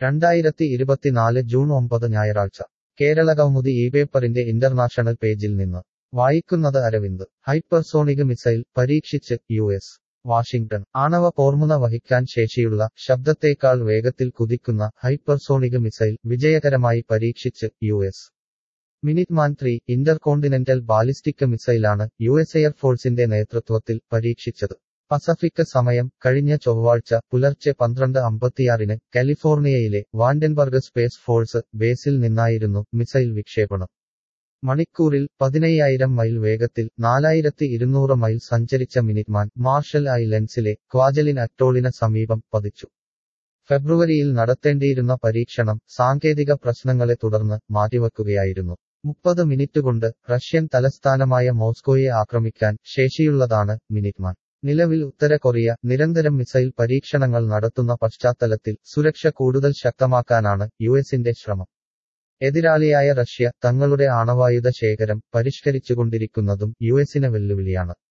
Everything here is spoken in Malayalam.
രണ്ടായിരത്തി ഇരുപത്തിനാല് ജൂൺ ഒമ്പത് ഞായറാഴ്ച കേരളകൗമുദി ഈ പേപ്പറിന്റെ ഇന്റർനാഷണൽ പേജിൽ നിന്ന് വായിക്കുന്നത് അരവിന്ദ് ഹൈപ്പർസോണിക് മിസൈൽ പരീക്ഷിച്ച് യു എസ് വാഷിംഗ്ടൺ ആണവ പോർമുന വഹിക്കാൻ ശേഷിയുള്ള ശബ്ദത്തേക്കാൾ വേഗത്തിൽ കുതിക്കുന്ന ഹൈപ്പർസോണിക് മിസൈൽ വിജയകരമായി പരീക്ഷിച്ച് U S minuteman three intercontinental ballistic മിസൈലാണ് യു എസ് എയർഫോഴ്സിന്റെ നേതൃത്വത്തിൽ പരീക്ഷിച്ചത് പസഫിക് സമയം കഴിഞ്ഞ ചൊവ്വാഴ്ച പുലർച്ചെ പന്ത്രണ്ട് അമ്പത്തിയാറിന് കാലിഫോർണിയയിലെ വാൻഡൻബർഗ് സ്പേസ് ഫോഴ്സ് ബേസിൽ നിന്നായിരുന്നു മിസൈൽ വിക്ഷേപണം മണിക്കൂറിൽ പതിനയ്യായിരം മൈൽ വേഗത്തിൽ നാലായിരത്തി ഇരുന്നൂറ് മൈൽ സഞ്ചരിച്ച മിനിറ്റ്മാൻ മാർഷൽ ഐലൻഡ്സിലെ ക്വാജലിൻ അറ്റോളിന് സമീപം പതിച്ചു ഫെബ്രുവരിയിൽ നടത്തേണ്ടിയിരുന്ന പരീക്ഷണം സാങ്കേതിക പ്രശ്നങ്ങളെ തുടർന്ന് മാറ്റിവെക്കുകയായിരുന്നു മുപ്പത് മിനിറ്റ് കൊണ്ട് റഷ്യൻ തലസ്ഥാനമായ മോസ്കോയെ ആക്രമിക്കാൻ ശേഷിയുള്ളതാണ് മിനിറ്റ്മാൻ നിലവിൽ ഉത്തര കൊറിയ നിരന്തരം മിസൈൽ പരീക്ഷണങ്ങൾ നടത്തുന്ന പശ്ചാത്തലത്തിൽ സുരക്ഷ കൂടുതൽ ശക്തമാക്കാനാണ് യുഎസിന്റെ ശ്രമം എതിരാളിയായ റഷ്യ തങ്ങളുടെ ആണവായുധ ശേഖരം പരിഷ്കരിച്ചുകൊണ്ടിരിക്കുന്നതും യുഎസിന് വെല്ലുവിളിയാണ്